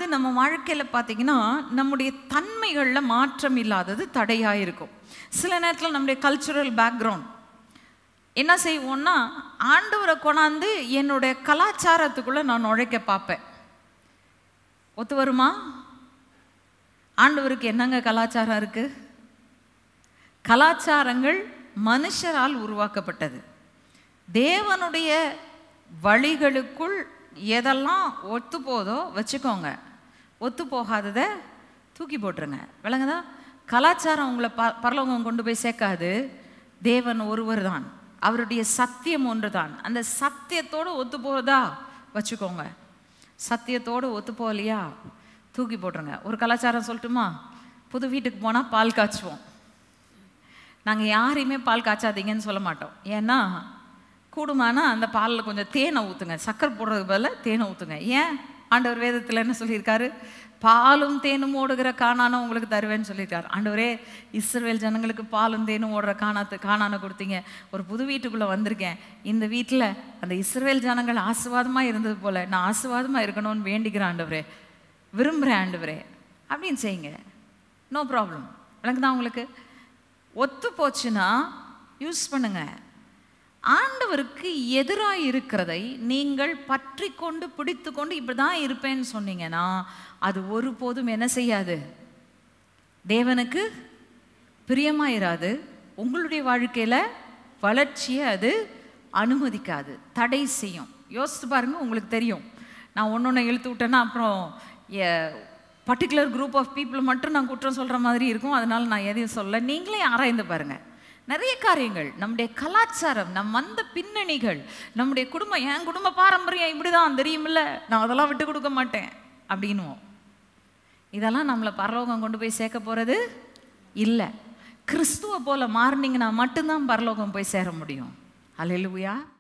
நம்ம வாழ்க்கையில் பார்த்தீங்கன்னா நம்முடைய தன்மைகளில் மாற்றம் இல்லாதது தடையாக இருக்கும் சில நேரத்தில் நம்முடைய கல்ச்சுரல் பேக்ரவுண்ட் என்ன செய்வோம்னா ஆண்டவரை கொண்டாந்து என்னுடைய கலாச்சாரத்துக்குள்ளே நான் நுழைக்க பார்ப்பேன் ஒத்து வருமா ஆண்டவருக்கு என்னங்க கலாச்சாரம் இருக்கு கலாச்சாரங்கள் மனுஷரால் உருவாக்கப்பட்டது தேவனுடைய வழிகளுக்குள் எதெல்லாம் ஒத்து போதோ வச்சுக்கோங்க ஒத்து போகாததை தூக்கி போட்டுருங்க விளங்குதா கலாச்சாரம் உங்களை ப பரலோகம் கொண்டு போய் சேர்க்காது தேவன் ஒருவர் தான் அவருடைய சத்தியம் ஒன்று தான் அந்த சத்தியத்தோடு ஒத்து போகிறதா வச்சுக்கோங்க சத்தியத்தோடு ஒத்து போகலையா தூக்கி போட்டுருங்க ஒரு கலாச்சாரம் சொல்லட்டுமா புது வீட்டுக்கு போனால் பால் காய்ச்சுவோம் நாங்கள் யாரையுமே பால் காய்ச்சாதீங்கன்னு சொல்ல மாட்டோம் ஏன்னா கூடுமானா அந்த பாலில் கொஞ்சம் தேனை ஊற்றுங்க சக்கரை போடுறதுக்கு பதிலாக தேனை ஊற்றுங்க ஏன் ஆண்டவர் வேதத்தில் என்ன சொல்லியிருக்காரு பாலும் தேனும் ஓடுகிற காணானை உங்களுக்கு தருவேன்னு சொல்லியிருக்காரு ஆண்டவரே இஸ்ரவேல் ஜனங்களுக்கு பாலும் தேனும் ஓடுற காணாத்து காணானை கொடுத்தீங்க ஒரு புது வீட்டுக்குள்ளே வந்திருக்கேன் இந்த வீட்டில் அந்த இஸ்ரவேல் ஜனங்கள் ஆசுவாதமாக இருந்தது போல் நான் ஆசுவாதமாக இருக்கணும்னு வேண்டிக்கிறேன் ஆண்டவரே விரும்புகிறேன் ஆண்டவரே அப்படின்னு செய்யுங்க நோ ப்ராப்ளம் விளங்குதா உங்களுக்கு ஒத்து போச்சுன்னா யூஸ் பண்ணுங்க ஆண்டவருக்கு எதிராக இருக்கிறதை நீங்கள் பற்றி கொண்டு பிடித்து கொண்டு இப்படி தான் இருப்பேன்னு சொன்னீங்கன்னா அது ஒருபோதும் என்ன செய்யாது தேவனுக்கு பிரியமாயிராது உங்களுடைய வாழ்க்கையில் வளர்ச்சியை அது அனுமதிக்காது தடை செய்யும் யோசித்து பாருங்க உங்களுக்கு தெரியும் நான் ஒன்று ஒன்று இழுத்து விட்டேன்னா அப்புறம் பர்டிகுலர் குரூப் ஆஃப் பீப்புள் மட்டும் நான் குற்றம் சொல்கிற மாதிரி இருக்கும் அதனால் நான் எதையும் சொல்ல நீங்களே ஆராய்ந்து பாருங்கள் நிறைய காரியங்கள் நம்முடைய கலாச்சாரம் நம் வந்த பின்னணிகள் நம்முடைய குடும்பம் என் குடும்ப பாரம்பரியம் இப்படி தான் தெரியுமில்ல நான் அதெல்லாம் விட்டு கொடுக்க மாட்டேன் அப்படின்னுவோம் இதெல்லாம் நம்மளை பரலோகம் கொண்டு போய் சேர்க்க போகிறது இல்லை கிறிஸ்துவ போல மாறினீங்கன்னா மட்டும்தான் பரலோகம் போய் சேர முடியும் அல்லேலூயா